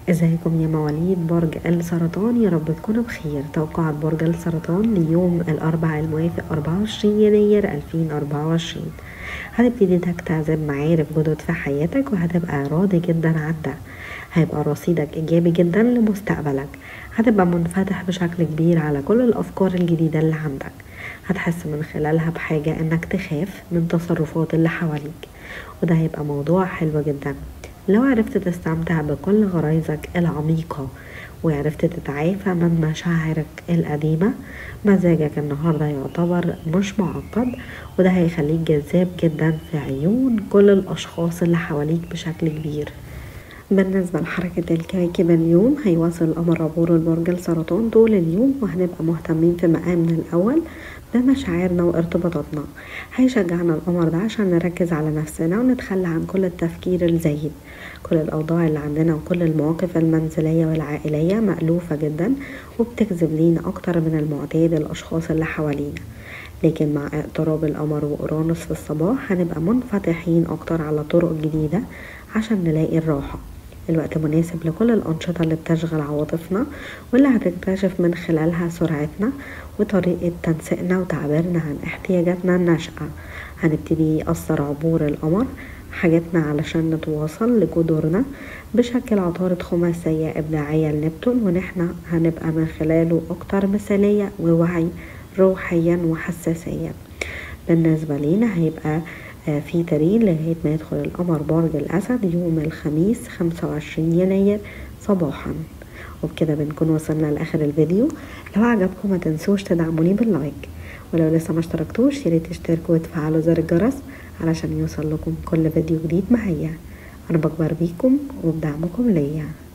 ازيكم يا مواليد برج السرطان يا رب تكونوا بخير توقعات برج السرطان ليوم الأربعاء الموافق 24 يناير 2024 هتبتدي تجتذب معارف جدد في حياتك وهتبقى راضي جدا عن ده هيبقى رصيدك إيجابي جدا لمستقبلك هتبقى منفتح بشكل كبير على كل الأفكار الجديدة اللي عندك هتحس من خلالها بحاجة إنك تخاف من تصرفات اللي حواليك وده هيبقى موضوع حلو جدا لو عرفت تستمتع بكل غرايزك العميقة وعرفت تتعافى من مشاعرك القديمة مزاجك النهاردة يعتبر مش معقد وده هيخليك جذاب جدا في عيون كل الأشخاص اللي حواليك بشكل كبير بالنسبة لحركة الكواكب اليوم هيواصل القمر عبور البرج السرطان طول اليوم وهنبقى مهتمين في مقامنا الأول بمشاعرنا وارتباطاتنا هيشجعنا القمر ده عشان نركز على نفسنا ونتخلى عن كل التفكير الزايد كل الأوضاع اللي عندنا وكل المواقف المنزلية والعائلية مألوفة جدا وبتجذب لينا أكتر من المعتاد الأشخاص اللي حوالينا لكن مع اقتراب القمر وأورانوس في الصباح هنبقى منفتحين أكتر على طرق جديدة عشان نلاقي الراحة الوقت مناسب لكل الأنشطة اللي بتشغل عواطفنا واللي هتكتشف من خلالها سرعتنا وطريقة تنسيقنا وتعبيرنا عن احتياجاتنا الناشئة هنبتدي يأثر عبور القمر حاجاتنا علشان نتواصل لجذورنا بشكل عطارد خماسية إبداعية لنبتون ونحن هنبقى من خلاله أكتر مثالية ووعي روحيا وحساسيا بالنسبة لينا هيبقى في تاريخ لغاية ما يدخل القمر برج الأسد يوم الخميس خمسة وعشرين يناير صباحا وبكده بنكون وصلنا لآخر الفيديو لو عجبكم ما تنسوش تدعموني باللايك ولو لسه ما اشتركتوش ياريت تشتركوا وتفعلوا زر الجرس علشان يوصل لكم كل فيديو جديد معايا انا بكبر بيكم وبدعمكم ليا